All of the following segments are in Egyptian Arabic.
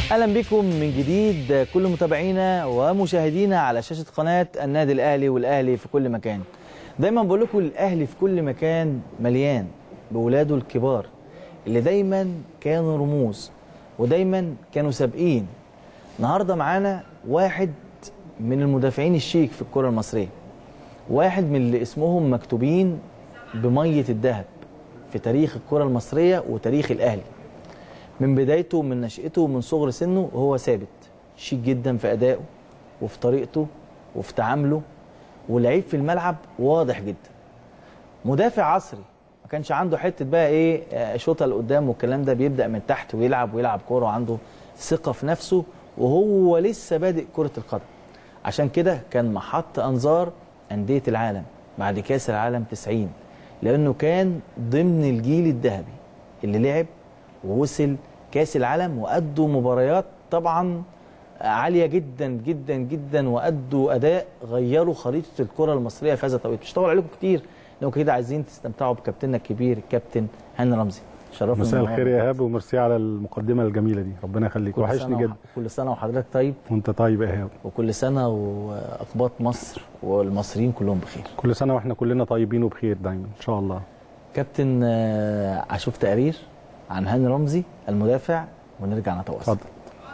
اهلا بكم من جديد كل متابعينا ومشاهدينا على شاشه قناه النادي الاهلي والاهلي في كل مكان دايما بقول لكم الاهلي في كل مكان مليان بولاده الكبار اللي دايما كانوا رموز ودايما كانوا سابقين النهارده معانا واحد من المدافعين الشيك في الكره المصريه واحد من اللي اسمهم مكتوبين بميه الذهب في تاريخ الكره المصريه وتاريخ الاهلي من بدايته من نشأته ومن صغر سنه وهو ثابت شيك جدا في أدائه وفي طريقته وفي تعامله ولعيب في الملعب واضح جدا مدافع عصري ما كانش عنده حته بقى ايه آه، شوطه لقدام والكلام ده بيبدا من تحت ويلعب ويلعب كوره وعنده ثقه في نفسه وهو لسه بادئ كره القدم عشان كده كان محط انظار انديه العالم بعد كاس العالم 90 لانه كان ضمن الجيل الذهبي اللي لعب ووصل كاس العالم وادوا مباريات طبعا عاليه جدا جدا جدا وادوا اداء غيروا خريطه الكره المصريه في هذا التوقيت مش هطول عليكم كتير لو كده عايزين تستمتعوا بكابتننا الكبير الكابتن هاني رمزي شرفنا مساء النهاردة. الخير يا ايهاب وميرسي على المقدمه الجميله دي ربنا يخليك كل وحشني سنة جدا وح- كل سنه وحضرتك طيب وانت طيب يا ايهاب وكل سنه واقباط مصر والمصريين كلهم بخير كل سنه واحنا كلنا طيبين وبخير دايما ان شاء الله كابتن آه، هشوف تقرير عن هاني رمزي المدافع ونرجع نتواصل اتفضل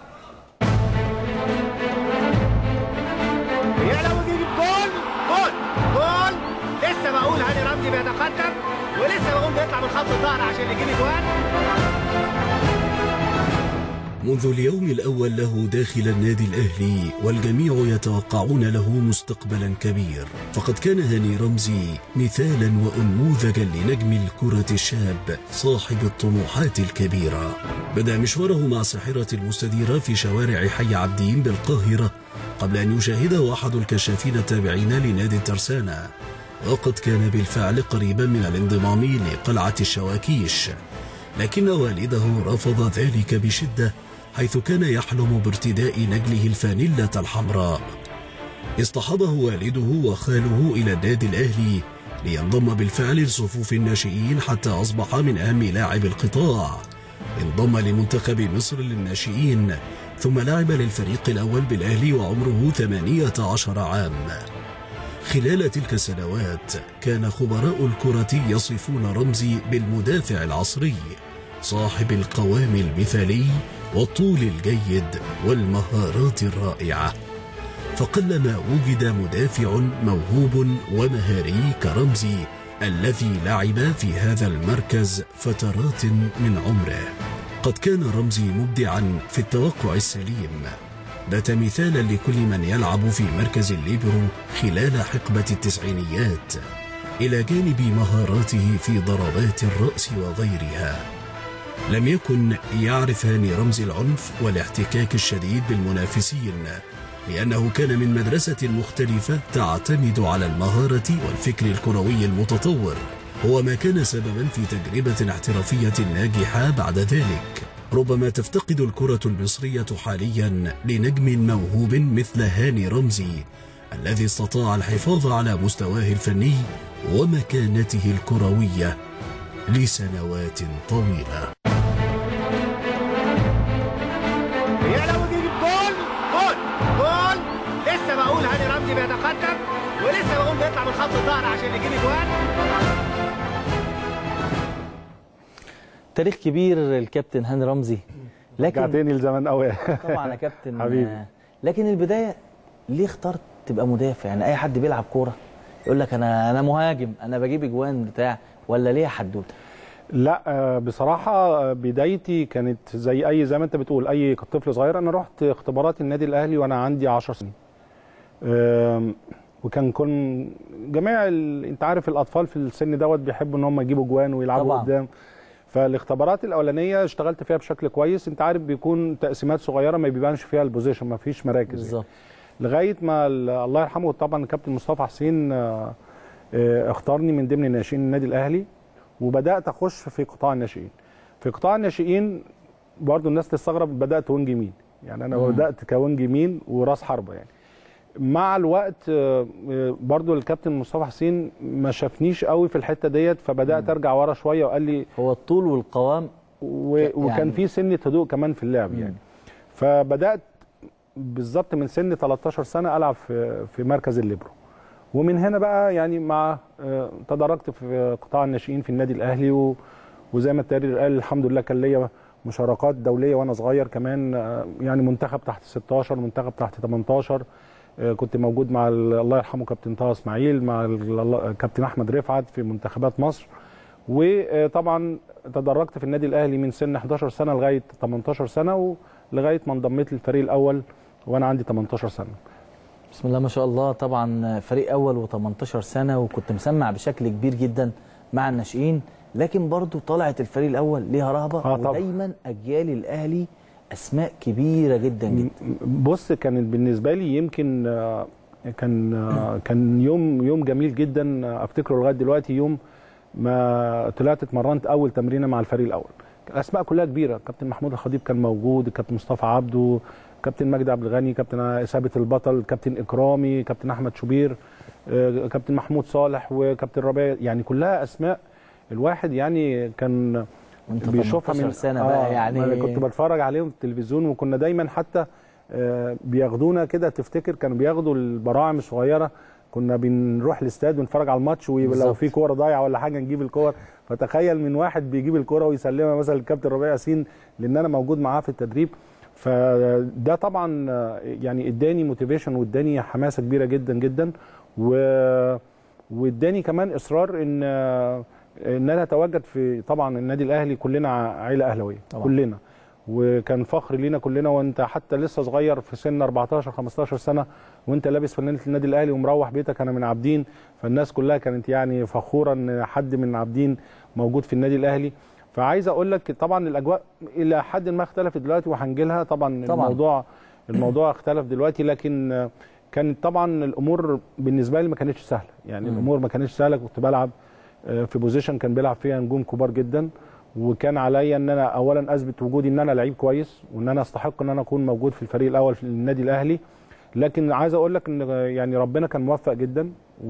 يقلب ويجيب جول جول جول لسه بقول هاني رمزي بيتقدم ولسه بقول بيطلع من خط الظهر عشان يجيب اجوان منذ اليوم الأول له داخل النادي الأهلي والجميع يتوقعون له مستقبلا كبير فقد كان هاني رمزي مثالا وأنموذجا لنجم الكرة الشاب صاحب الطموحات الكبيرة بدأ مشواره مع ساحرة المستديرة في شوارع حي عبدين بالقاهرة قبل أن يشاهده أحد الكشافين التابعين لنادي الترسانة وقد كان بالفعل قريبا من الانضمام لقلعة الشواكيش لكن والده رفض ذلك بشدة حيث كان يحلم بارتداء نجله الفانيلة الحمراء اصطحبه والده وخاله إلى النادي الأهلي لينضم بالفعل لصفوف الناشئين حتى أصبح من أهم لاعب القطاع انضم لمنتخب مصر للناشئين ثم لعب للفريق الأول بالأهلي وعمره 18 عام خلال تلك السنوات كان خبراء الكرة يصفون رمزي بالمدافع العصري صاحب القوام المثالي والطول الجيد والمهارات الرائعة فقلما وجد مدافع موهوب ومهاري كرمزي الذي لعب في هذا المركز فترات من عمره قد كان رمزي مبدعا في التوقع السليم بات مثالا لكل من يلعب في مركز الليبرو خلال حقبة التسعينيات إلى جانب مهاراته في ضربات الرأس وغيرها لم يكن يعرف هاني رمزي العنف والاحتكاك الشديد بالمنافسين لأنه كان من مدرسة مختلفة تعتمد على المهارة والفكر الكروي المتطور هو ما كان سببا في تجربة احترافية ناجحة بعد ذلك ربما تفتقد الكرة المصرية حاليا لنجم موهوب مثل هاني رمزي الذي استطاع الحفاظ على مستواه الفني ومكانته الكروية لسنوات طويلة يقلب ويجيب جول جول جول لسه بقول هاني رمزي بيتقدم ولسه بقول بيطلع من خط الظهر عشان يجيب اجوان تاريخ كبير الكابتن هاني رمزي لكن رجعتني لزمان قوي طبعا يا كابتن حبيبي. آه، لكن البدايه ليه اخترت تبقى مدافع يعني اي حد بيلعب كوره يقول لك انا انا مهاجم انا بجيب اجوان بتاع ولا ليه حدوته لا آه، بصراحه آه، بدايتي كانت زي اي زي ما انت بتقول اي طفل صغير انا رحت اختبارات النادي الاهلي وانا عندي 10 سنين آم، وكان كن جميع ال... انت عارف الاطفال في السن دوت بيحبوا ان هم يجيبوا جوان ويلعبوا طبعاً. قدام فالاختبارات الاولانيه اشتغلت فيها بشكل كويس انت عارف بيكون تقسيمات صغيره ما بيبانش فيها البوزيشن ما فيش مراكز يعني. بالظبط لغايه ما ال- الله يرحمه طبعا الكابتن مصطفى حسين آه، آه، اختارني من ضمن ناشئين النادي الاهلي وبدات اخش في قطاع الناشئين في قطاع الناشئين برضو الناس تستغرب بدات وينج يمين يعني انا مم. بدات كوينج يمين وراس حربه يعني مع الوقت آه، آه، برضو الكابتن مصطفى حسين ما شافنيش قوي في الحته ديت فبدات ارجع ورا شويه وقال لي هو الطول والقوام و... وكان يعني- في سنه هدوء كمان في اللعب يعني فبدات بالظبط من سن 13 سنه العب في في مركز الليبرو ومن هنا بقى يعني مع آه، تدرجت في قطاع الناشئين في النادي الاهلي و- وزي ما التقرير قال الحمد لله كان ليا مشاركات دوليه وانا صغير كمان آه، يعني منتخب تحت 16 منتخب تحت 18 آه، كنت موجود مع ال- الله يرحمه كابتن طه اسماعيل مع ال- الله- كابتن احمد رفعت في منتخبات مصر وطبعا تدرجت في النادي الاهلي من سن 11 سنه لغايه 18 سنه ولغايه ما انضميت للفريق الاول وانا عندي 18 سنه بسم الله ما شاء الله طبعا فريق اول و18 سنه وكنت مسمع بشكل كبير جدا مع الناشئين لكن برضو طلعت الفريق الاول ليها رهبه آه طبعا. ودايما اجيال الاهلي اسماء كبيره جدا جدا بص كانت بالنسبه لي يمكن آه، كان آه، كان يوم يوم جميل جدا آه، افتكره لغايه دلوقتي يوم ما طلعت اتمرنت اول تمرينه مع الفريق الاول الاسماء كلها كبيره كابتن محمود الخطيب كان موجود كابتن مصطفى عبده كابتن مجدي عبد الغني كابتن ثابت البطل كابتن اكرامي كابتن احمد شوبير آه، كابتن محمود صالح وكابتن ربيع يعني كلها اسماء الواحد يعني كان وانت بيشوفها 18 من سنه بقى يعني أنا كنت بتفرج عليهم في التلفزيون وكنا دايما حتى آه، بياخدونا كده تفتكر كانوا بياخدوا البراعم الصغيره كنا بنروح الاستاد ونتفرج على الماتش ولو بالظبط. في كوره ضايعه ولا حاجه نجيب الكور فتخيل من واحد بيجيب الكوره ويسلمها مثلا للكابتن ربيع ياسين لان انا موجود معاه في التدريب فده طبعا آه، يعني اداني موتيفيشن واداني حماسه كبيره جدا جدا و واداني كمان اصرار ان آه، ان انا اتواجد في طبعا النادي الاهلي كلنا عائله اهلاويه طبعا. كلنا وكان فخر لينا كلنا وانت حتى لسه صغير في سن 14 15 سنه وانت لابس فانله النادي الاهلي ومروح بيتك انا من عابدين فالناس كلها كانت يعني فخوره ان حد من عابدين موجود في النادي الاهلي فعايز اقول لك طبعا الاجواء الى حد ما اختلفت دلوقتي وهنجي لها طبعا, طبعاً. الموضوع الموضوع اختلف دلوقتي لكن آه، كانت طبعا الامور بالنسبه لي ما كانتش سهله يعني مم. الامور ما كانتش سهله كنت بلعب آه، في بوزيشن كان بيلعب فيها نجوم كبار جدا وكان عليا ان انا اولا اثبت وجودي ان انا لعيب كويس وان انا استحق ان انا اكون موجود في الفريق الاول في النادي الاهلي لكن عايز اقول لك ان يعني ربنا كان موفق جدا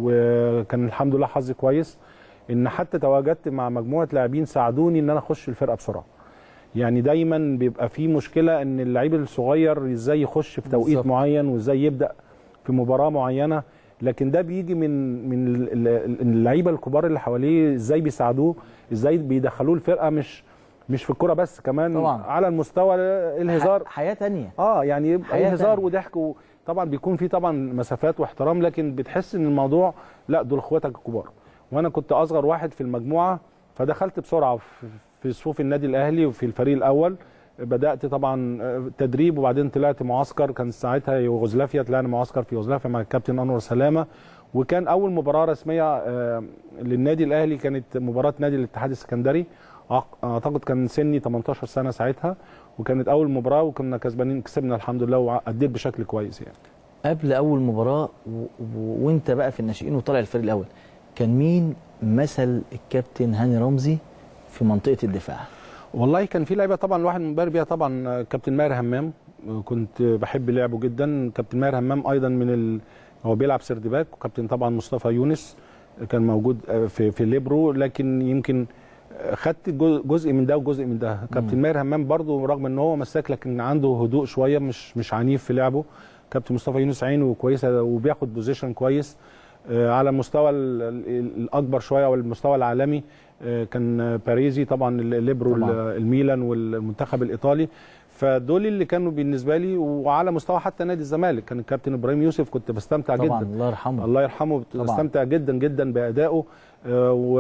وكان الحمد لله حظي كويس ان حتى تواجدت مع مجموعه لاعبين ساعدوني ان انا اخش الفرقه بسرعه يعني دايما بيبقى في مشكله ان اللعيب الصغير ازاي يخش في توقيت بالظبط. معين وازاي يبدا في مباراه معينه لكن ده بيجي من من ال- ال- اللعيبه الكبار اللي حواليه ازاي بيساعدوه ازاي بيدخلوه الفرقه مش مش في الكوره بس كمان طبعاً. على المستوى الهزار ح- حياه تانية اه يعني يبقى حياة هزار تانية. وضحك وطبعا بيكون في طبعا مسافات واحترام لكن بتحس ان الموضوع لا دول اخواتك الكبار وانا كنت اصغر واحد في المجموعه فدخلت بسرعه في- في صفوف النادي الاهلي وفي الفريق الاول بدات طبعا آه، تدريب وبعدين طلعت معسكر كان ساعتها يوغوسلافيا طلعنا معسكر في يوغوسلافيا مع الكابتن انور سلامه وكان اول مباراه رسميه آه، للنادي الاهلي كانت مباراه نادي الاتحاد السكندري أع- اعتقد كان سني 18 سنه ساعتها وكانت اول مباراه وكنا كسبانين كسبنا الحمد لله واديت بشكل كويس يعني قبل اول مباراه و... و... وانت بقى في الناشئين وطالع الفريق الاول كان مين مثل الكابتن هاني رمزي في منطقه الدفاع والله كان في لعيبه طبعا الواحد منبهر بيها طبعا كابتن ماهر همام كنت بحب لعبه جدا كابتن ماهر همام ايضا من ال... هو بيلعب سيرد باك وكابتن طبعا مصطفى يونس كان موجود في في ليبرو لكن يمكن خدت جو- جزء من ده وجزء من ده كابتن ماهر همام برضو رغم ان هو مساك لكن عنده هدوء شويه مش مش عنيف في لعبه كابتن مصطفى يونس عينه كويسه وبياخد بوزيشن كويس آه، على المستوى ال- ال- الاكبر شويه والمستوى العالمي آه، كان باريزي طبعا الليبرو طبعاً. الميلان والمنتخب الايطالي فدول اللي كانوا بالنسبه لي وعلى مستوى حتى نادي الزمالك كان الكابتن ابراهيم يوسف كنت بستمتع طبعا جدا الله يرحمه الله يرحمه كنت طبعاً. بستمتع جدا جدا بادائه آه، و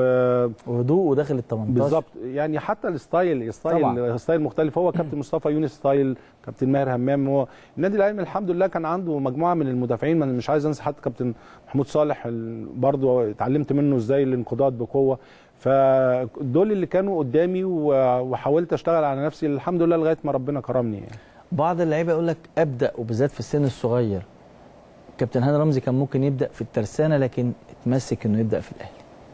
وهدوء وداخل ال 18 بالظبط يعني حتى الستايل ستايل طبعاً. ستايل مختلف هو كابتن مصطفى يونس ستايل كابتن ماهر همام هو النادي الاهلي الحمد لله كان عنده مجموعه من المدافعين ما أنا مش عايز انسى حتى كابتن محمود صالح ال- برضه اتعلمت منه ازاي الانقضاض بقوه فدول اللي كانوا قدامي و- وحاولت اشتغل على نفسي الحمد لله لغايه ما ربنا كرمني يعني بعض اللعيبه يقول لك ابدا وبالذات في السن الصغير كابتن هاني رمزي كان ممكن يبدا في الترسانه لكن اتمسك انه يبدا في الاهلي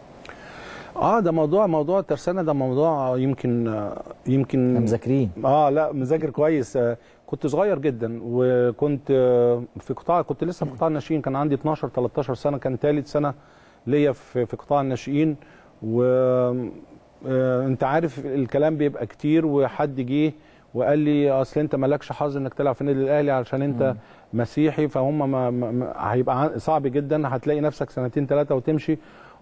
اه ده موضوع موضوع الترسانه ده موضوع يمكن آه، يمكن احنا مذاكرين اه لا مذاكر كويس آه، كنت صغير جدا وكنت آه، في قطاع كنت لسه في قطاع الناشئين كان عندي 12 13 سنه كان ثالث سنه ليا في في قطاع الناشئين و آه، انت عارف الكلام بيبقى كتير وحد جه وقال لي اصل انت مالكش حظ انك تلعب في النادي الاهلي علشان انت مسيحي فهم ما ما ما هيبقى عن- صعب جدا هتلاقي نفسك سنتين ثلاثه وتمشي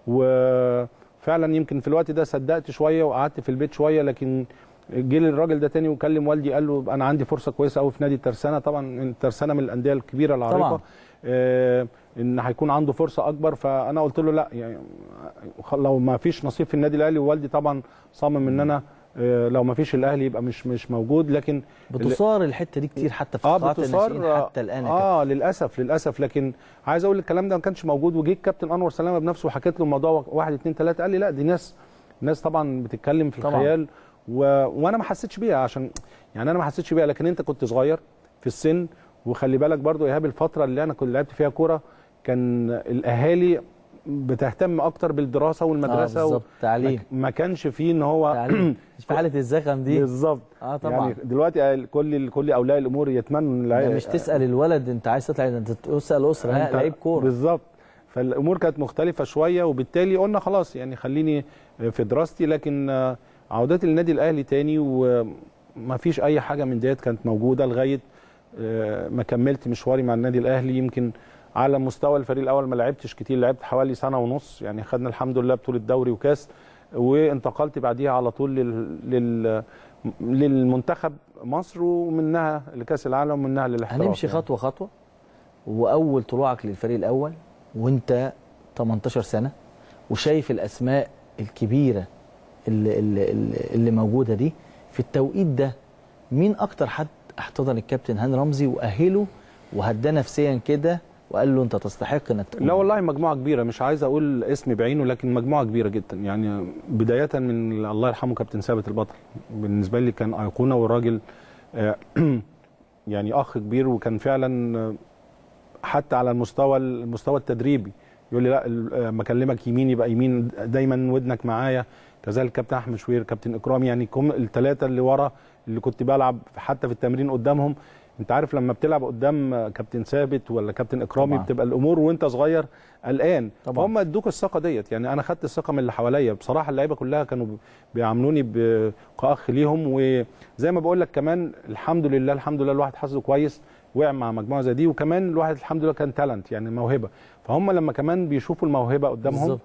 وفعلا يمكن في الوقت ده صدقت شويه وقعدت في البيت شويه لكن جه لي الراجل ده تاني وكلم والدي قال له انا عندي فرصه كويسه قوي في نادي الترسانه طبعا الترسانه من الانديه الكبيره العريقه طبعاً. آه ان هيكون عنده فرصه اكبر فانا قلت له لا يعني خ- لو ما فيش نصيب في النادي الاهلي ووالدي طبعا صمم ان انا آه لو ما فيش الاهلي يبقى مش مش موجود لكن بتصار الحته دي كتير حتى في اه قطاعات بتصار الناشئين حتى الان يا اه للاسف للاسف لكن عايز اقول الكلام ده ما كانش موجود وجه الكابتن انور سلامه بنفسه وحكيت له الموضوع واحد اتنين تلاته قال لي لا دي ناس ناس طبعا بتتكلم في طبعاً. الخيال و... وانا ما حسيتش بيها عشان يعني انا ما حسيتش بيها لكن انت كنت صغير في السن وخلي بالك برضو ايهاب الفتره اللي انا كنت لعبت فيها كوره كان الاهالي بتهتم اكتر بالدراسه آه والمدرسه بالظبط ما- تعليم ما كانش فيه ان هو تعليم مش في حاله الزخم دي بالظبط اه طبعا يعني دلوقتي كل كل اولياء الامور يتمنوا ده الع- مش تسال الولد انت عايز تطلع إيه؟ ده انت تسال اسره ها أنت- لعيب كوره بالظبط فالامور كانت مختلفه شويه وبالتالي قلنا خلاص يعني خليني في دراستي لكن آه، عودتي للنادي الاهلي تاني وما فيش اي حاجه من ديت كانت موجوده لغايه آه، ما كملت مشواري مع النادي الاهلي يمكن على مستوى الفريق الاول ما لعبتش كتير لعبت حوالي سنه ونص يعني خدنا الحمد لله بطوله دوري وكاس وانتقلت بعديها على طول لل... لل... للمنتخب مصر ومنها لكاس العالم ومنها للاحتراف هنمشي يعني. خطوه خطوه واول طلوعك للفريق الاول وانت 18 سنه وشايف الاسماء الكبيره اللي, اللي, اللي, اللي موجوده دي في التوقيت ده مين اكتر حد احتضن الكابتن هاني رمزي واهله وهداه نفسيا كده وقال له انت تستحق انك تكون لا والله مجموعه كبيره مش عايز اقول اسم بعينه لكن مجموعه كبيره جدا يعني بدايه من الله يرحمه كابتن ثابت البطل بالنسبه لي كان ايقونه والراجل آه، يعني اخ كبير وكان فعلا آه، حتى على المستوى المستوى التدريبي يقول لي لا ال- آه، ما اكلمك يمين يبقى يمين دايما ودنك معايا كذلك كابتن احمد شوير كابتن اكرام يعني كم الثلاثه اللي ورا اللي كنت بلعب حتى في التمرين قدامهم انت عارف لما بتلعب قدام آه، كابتن ثابت ولا كابتن اكرامي طبعاً. بتبقى الامور وانت صغير قلقان طبعاً. فهم ادوك الثقه ديت يعني انا خدت الثقه من اللي حواليا بصراحه اللعيبه كلها كانوا بيعاملوني ب- كاخ ليهم وزي ما بقول لك كمان الحمد لله الحمد لله الواحد حظه كويس وقع مع مجموعه زي دي وكمان الواحد الحمد لله كان تالنت يعني موهبه فهم لما كمان بيشوفوا الموهبه قدامهم بالظبط.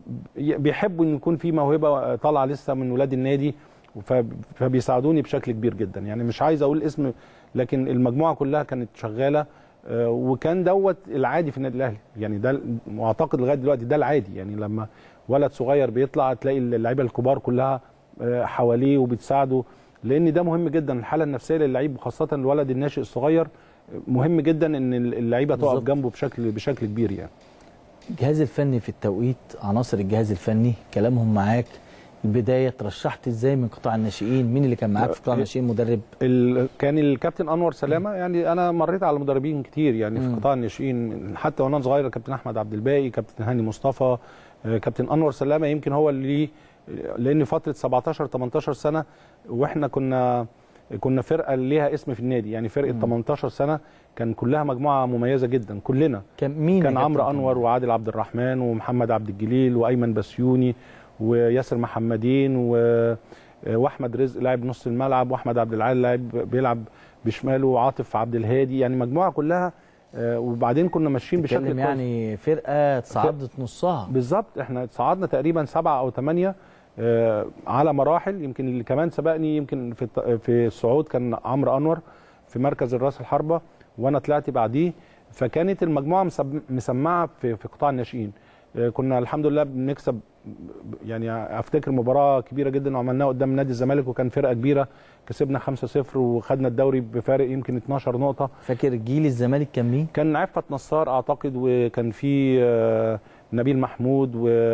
ي- بيحبوا ان يكون في موهبه طالعه لسه من ولاد النادي ف- فبيساعدوني بشكل كبير جدا يعني مش عايز اقول اسم لكن المجموعه كلها كانت شغاله آه، وكان دوت العادي في النادي الاهلي يعني ده واعتقد لغايه دلوقتي ده العادي يعني لما ولد صغير بيطلع تلاقي اللعيبه الكبار كلها آه، حواليه وبتساعده لان ده مهم جدا الحاله النفسيه للعيب وخاصه الولد الناشئ الصغير آه، مهم جدا ان اللعيبه تقف بالظبط. جنبه بشكل بشكل كبير يعني الجهاز الفني في التوقيت عناصر الجهاز الفني كلامهم معاك البدايه ترشحت ازاي من قطاع الناشئين مين اللي كان معاك في قطاع الناشئين مدرب ال... كان الكابتن انور سلامه يعني انا مريت على مدربين كتير يعني في مم. قطاع الناشئين حتى وانا صغير كابتن احمد عبد الباقي كابتن هاني مصطفى آه، كابتن انور سلامه يمكن هو اللي لان فتره 17 18 سنه واحنا كنا كنا فرقه ليها اسم في النادي يعني فرقه 18 سنه كان كلها مجموعه مميزه جدا كلنا كان مين كان يا عمرو كابتن؟ انور وعادل عبد الرحمن ومحمد عبد الجليل وايمن بسيوني وياسر محمدين و واحمد رزق لاعب نص الملعب واحمد عبد العال لاعب بيلعب بشماله وعاطف عبد الهادي يعني مجموعه كلها آه، وبعدين كنا ماشيين بشكل بتتكلم كويس يعني فرقه تصعدت نصها بالظبط احنا صعدنا تقريبا سبعه او ثمانيه آه، على مراحل يمكن اللي كمان سبقني يمكن في الت- في الصعود كان عمرو انور في مركز الراس الحربه وانا طلعت بعديه فكانت المجموعه مسب- مسمعه في في قطاع الناشئين آه، كنا الحمد لله بنكسب يعني افتكر مباراه كبيره جدا وعملناها قدام نادي الزمالك وكان فرقه كبيره كسبنا 5-0 وخدنا الدوري بفارق يمكن 12 نقطه فاكر جيل الزمالك كان مين كان عفت نصار اعتقد وكان في آه، نبيل محمود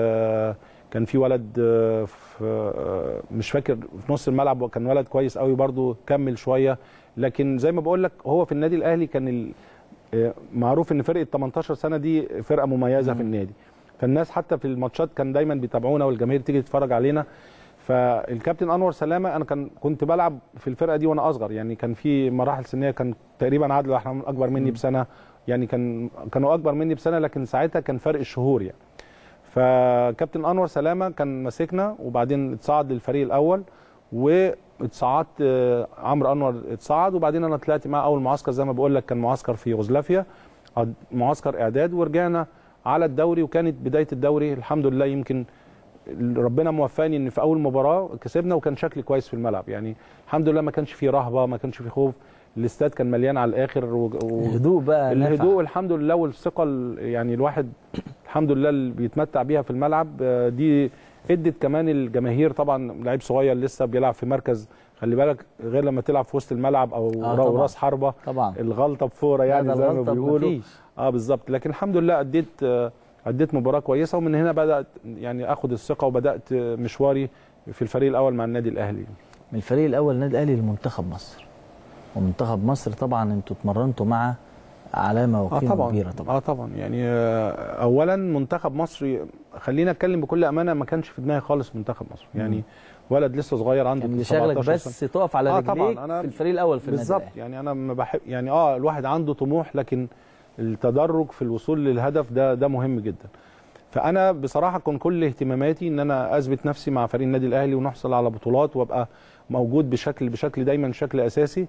وكان في ولد آه، في آه، مش فاكر في نص الملعب وكان ولد كويس قوي برضو كمل شويه لكن زي ما بقول لك هو في النادي الاهلي كان ال- آه، معروف ان فرقه 18 سنه دي فرقه مميزه في النادي فالناس حتى في الماتشات كان دايما بيتابعونا والجماهير تيجي تتفرج علينا فالكابتن انور سلامه انا كان كنت بلعب في الفرقه دي وانا اصغر يعني كان في مراحل سنيه كان تقريبا عادل احنا اكبر مني بسنه يعني كان كانوا اكبر مني بسنه لكن ساعتها كان فرق الشهور يعني فكابتن انور سلامه كان ماسكنا وبعدين اتصعد للفريق الاول اتصعدت آه، عمرو انور اتصعد وبعدين انا طلعت معاه اول معسكر زي ما بقول لك كان معسكر في يوغوسلافيا قد- معسكر اعداد ورجعنا على الدوري وكانت بدايه الدوري الحمد لله يمكن ربنا موفقني ان في اول مباراه كسبنا وكان شكلي كويس في الملعب يعني الحمد لله ما كانش فيه رهبه ما كانش فيه خوف الاستاد كان مليان على الاخر و... و... الهدوء بقى نافع. الهدوء الحمد لله والثقه ال- يعني الواحد الحمد لله اللي بيتمتع بيها في الملعب آه، دي ادت كمان الجماهير طبعا لعيب صغير لسه بيلعب في مركز خلي بالك غير لما تلعب في وسط الملعب او آه، را- طبعاً. راس حربه طبعا الغلطه بفوره يعني لا، ده زي ما الغلطة بيقولوا مفيش. اه بالظبط لكن الحمد لله اديت آه، اديت مباراه كويسه ومن هنا بدات يعني اخد الثقه وبدات آه، مشواري في الفريق الاول مع النادي الاهلي من الفريق الاول النادي الاهلي لمنتخب مصر ومنتخب مصر طبعا انتوا اتمرنتوا مع علامه اه وقيمه طبعا كبيره طبعا اه طبعا يعني آه، اولا منتخب مصر خلينا اتكلم بكل امانه ما كانش في دماغي خالص منتخب مصر يعني ولد لسه صغير عنده كان بيشغلك 17 بس سنة. تقف على آه رجليك طبعاً، أنا- في الفريق الاول في النادي بالظبط الأهلي. يعني انا ما بحب يعني اه الواحد عنده طموح لكن التدرج في الوصول للهدف ده ده مهم جدا فانا بصراحه كان كل اهتماماتي ان انا اثبت نفسي مع فريق النادي الاهلي ونحصل على بطولات وابقى موجود بشكل بشكل دايما بشكل اساسي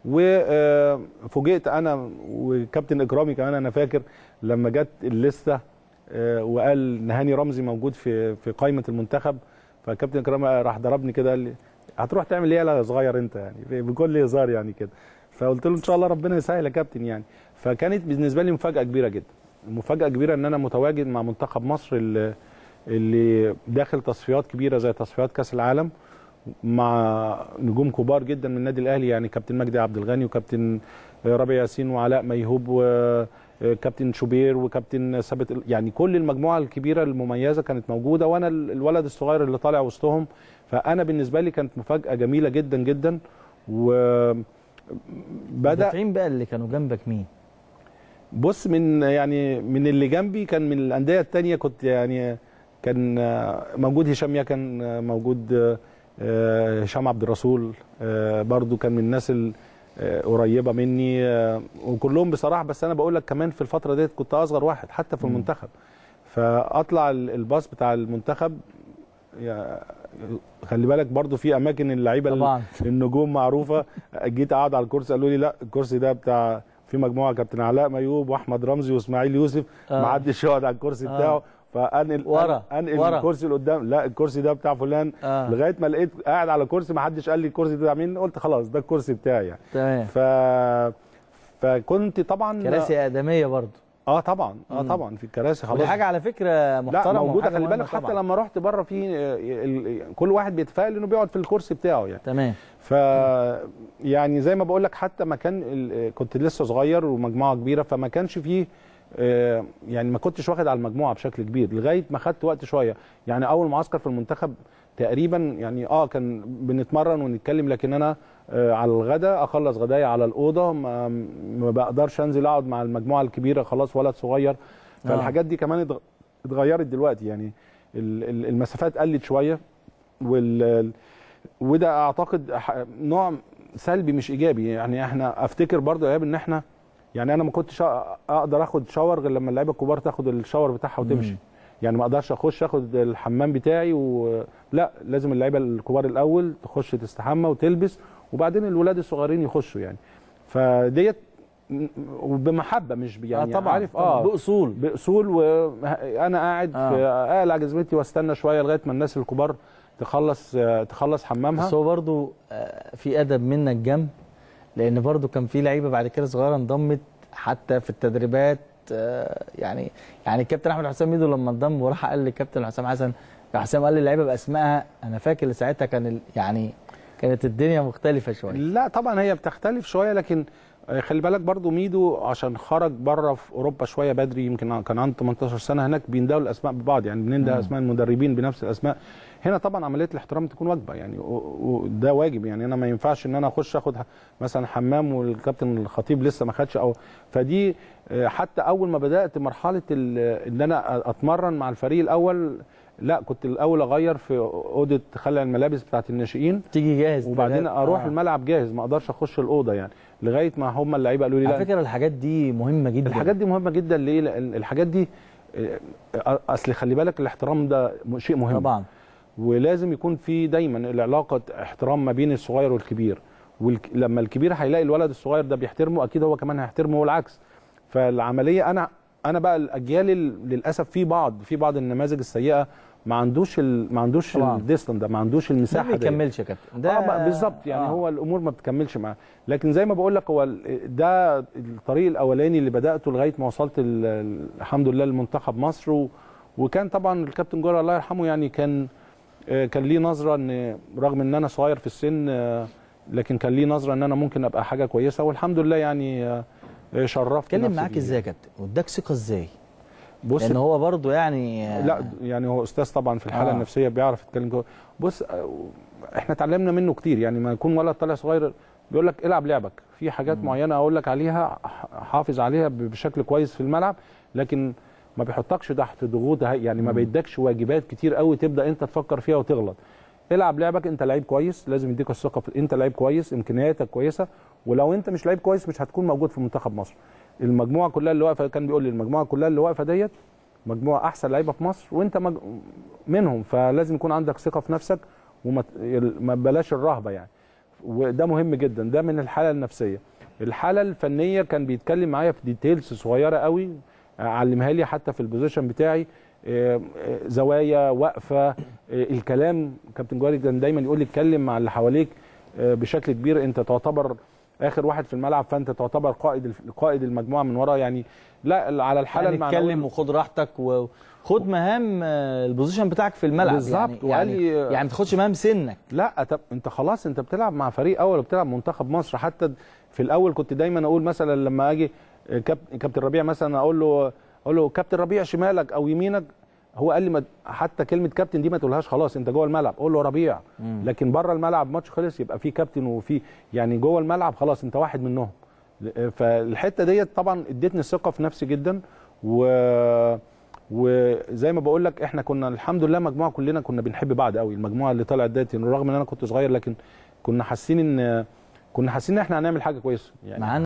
وفوجئت انا وكابتن اكرامي كمان انا فاكر لما جت الليسته آه، وقال نهاني رمزي موجود في في قائمه المنتخب فكابتن اكرامي راح ضربني كده قال لي هتروح تعمل ايه يا صغير انت يعني بكل هزار يعني كده فقلت له ان شاء الله ربنا يسهل يا كابتن يعني فكانت بالنسبه لي مفاجاه كبيره جدا مفاجاه كبيره ان انا متواجد مع منتخب مصر اللي, اللي داخل تصفيات كبيره زي تصفيات كاس العالم مع نجوم كبار جدا من النادي الاهلي يعني كابتن مجدي عبد الغني وكابتن ربيع ياسين وعلاء ميهوب وكابتن شوبير وكابتن ثابت يعني كل المجموعه الكبيره المميزه كانت موجوده وانا ال- الولد الصغير اللي طالع وسطهم فانا بالنسبه لي كانت مفاجاه جميله جدا جدا وبدا المدافعين بقى اللي كانوا جنبك مين؟ بص من يعني من اللي جنبي كان من الانديه التانية كنت يعني كان آه، موجود هشام يكن آه، موجود آه، آه، هشام عبد الرسول آه، برضو كان من الناس القريبه مني آه، وكلهم بصراحه بس انا بقول لك كمان في الفتره ديت كنت اصغر واحد حتى في المنتخب فاطلع ال- الباص بتاع المنتخب يا- خلي بالك برضو في اماكن اللعيبه ال- طبعا النجوم معروفه جيت اقعد على الكرسي قالوا لي لا الكرسي ده بتاع في مجموعه كابتن علاء ميوب واحمد رمزي واسماعيل يوسف آه. ما حدش يقعد على الكرسي آه. بتاعه فانقل ورا، انقل ورا. الكرسي لقدام لا الكرسي ده بتاع فلان آه. لغايه ما لقيت قاعد على كرسي ما حدش قال لي الكرسي ده بتاع مين قلت خلاص ده الكرسي بتاعي يعني تمام ف فكنت طبعا كراسي ادميه برضه اه طبعا اه مم. طبعا في الكراسي ودي خلاص حاجه على فكره لا محترمه موجوده وحاجة خلي مهمة بالك حتى طبعاً. لما رحت بره في آه، ال- كل واحد بيتفائل انه بيقعد في الكرسي بتاعه يعني تمام ف يعني زي ما بقول لك حتى ما كان ال- كنت لسه صغير ومجموعه كبيره فما كانش فيه آه، يعني ما كنتش واخد على المجموعه بشكل كبير لغايه ما خدت وقت شويه يعني اول معسكر في المنتخب تقريبا يعني اه كان بنتمرن ونتكلم لكن انا آه على الغداء اخلص غدايا على الاوضه ما, ما بقدرش انزل اقعد مع المجموعه الكبيره خلاص ولد صغير فالحاجات دي كمان اتغ- اتغيرت دلوقتي يعني ال- ال- المسافات قلت شويه وال وده اعتقد ح- نوع سلبي مش ايجابي يعني احنا افتكر برضه يا ايهاب ان احنا يعني انا ما كنتش أ- اقدر اخد شاور غير لما اللعيبه الكبار تاخد الشاور بتاعها وتمشي مم. يعني ما اقدرش اخش اخد الحمام بتاعي ولا لازم اللعيبه الكبار الاول تخش تستحمى وتلبس وبعدين الولاد الصغيرين يخشوا يعني فديت م- وبمحبه مش يعني آه طبعا عارف طبعاً. اه باصول باصول وانا قاعد آه. في اقلع جزمتي واستنى شويه لغايه ما الناس الكبار تخلص آه، تخلص حمامها بس هو برضو آه، في ادب منك جنب لان برضو كان في لعيبه بعد كده صغيره انضمت حتى في التدريبات آه، يعني يعني الكابتن احمد حسام ميدو لما انضم وراح قال للكابتن حسام حسن يا حسام قال للعيبه باسمائها انا فاكر ساعتها كان ال- يعني كانت الدنيا مختلفه شويه لا طبعا هي بتختلف شويه لكن آه، خلي بالك برضو ميدو عشان خرج بره في اوروبا شويه بدري يمكن كان عنده 18 سنه هناك بيندوا الاسماء ببعض يعني بننده مم. اسماء المدربين بنفس الاسماء هنا طبعا عمليه الاحترام تكون واجبه يعني و- وده واجب يعني انا ما ينفعش ان انا اخش اخد ح- مثلا حمام والكابتن الخطيب لسه ما خدش او فدي آه، حتى اول ما بدات مرحله ال- ان انا اتمرن مع الفريق الاول لا كنت الاول اغير في اوضه خلع الملابس بتاعت الناشئين تيجي جاهز وبعدين تمام. اروح آه. الملعب جاهز ما اقدرش اخش الاوضه يعني لغايه ما هم اللعيبه قالوا لي على لا فكره الحاجات دي مهمه جدا الحاجات دي مهمه جدا ليه لان الحاجات دي آه، اصل خلي بالك الاحترام ده م- شيء مهم طبعا ولازم يكون في دايما العلاقه احترام ما بين الصغير والكبير ولما الكبير هيلاقي الولد الصغير ده بيحترمه اكيد هو كمان هيحترمه والعكس فالعمليه انا انا بقى الاجيال ال- للاسف في بعض في بعض النماذج السيئه ما عندوش ال... ما عندوش طبعاً. الديستن ده ما عندوش ده المساحه ما دي بيكملش يا كابتن ده اه بقى بالظبط يعني آه. آه. هو الامور ما بتكملش معاه لكن زي ما بقول لك هو ال- ده الطريق الاولاني اللي بداته لغايه ما وصلت ال- ال- الحمد لله لمنتخب مصر و وكان طبعا الكابتن جوهر الله يرحمه يعني كان آه، كان ليه نظره ان رغم ان انا صغير في السن آه، لكن كان ليه نظره ان انا ممكن ابقى حاجه كويسه والحمد لله يعني آه، آه، شرفت اتكلم نفسي معاك بيه. ازاي يا كابتن واداك ثقه ازاي بص لان هو برضه يعني آه، لا يعني هو استاذ طبعا في الحاله آه. آه. النفسيه بيعرف يتكلم جوه بص آه، احنا اتعلمنا منه كتير يعني ما يكون ولد طالع صغير بيقول لك العب لعبك في حاجات معينه اقول لك عليها ح- حافظ عليها ب- بشكل كويس في الملعب لكن ما بيحطكش تحت ضغوط هاي- يعني ما بيدكش واجبات كتير قوي تبدا انت تفكر فيها وتغلط العب لعبك انت لعيب كويس لازم يديك الثقه في انت لعيب كويس امكانياتك كويسه ولو انت مش لعيب كويس مش هتكون موجود في منتخب مصر المجموعه كلها اللي واقفه كان بيقول لي المجموعه كلها اللي واقفه ديت مجموعه احسن لعيبه في مصر وانت مج... منهم فلازم يكون عندك ثقه في نفسك وما ت- ما بلاش الرهبه يعني وده مهم جدا ده من الحاله النفسيه الحاله الفنيه كان بيتكلم معايا في ديتيلز صغيره قوي علمها لي حتى في البوزيشن بتاعي آه، آه، زوايا وقفه آه، الكلام كابتن جواري كان دايما يقول لي اتكلم مع اللي حواليك آه، بشكل كبير انت تعتبر اخر واحد في الملعب فانت تعتبر قائد الف- قائد المجموعه من ورا يعني لا على الحاله يعني المعنويه اتكلم وخد راحتك وخد مهام آه، البوزيشن بتاعك في الملعب بالظبط، يعني وقال يعني, لي- يعني ما تاخدش مهام سنك لا طب انت خلاص انت بتلعب مع فريق اول وبتلعب منتخب مصر حتى في الاول كنت دايما اقول مثلا لما اجي كاب- كابتن ربيع مثلا اقول له اقول له كابتن ربيع شمالك او يمينك هو قال لي ما حتى كلمه كابتن دي ما تقولهاش خلاص انت جوه الملعب قول له ربيع لكن بره الملعب ماتش خلص يبقى في كابتن وفي يعني جوه الملعب خلاص انت واحد منهم فالحته ديت طبعا ادتني الثقه في نفسي جدا و وزي ما بقول لك احنا كنا الحمد لله مجموعه كلنا كنا بنحب بعض قوي المجموعه اللي طلعت ديت رغم ان انا كنت صغير لكن كنا حاسين ان كنا حاسين ان احنا هنعمل حاجه كويسه يعني معانا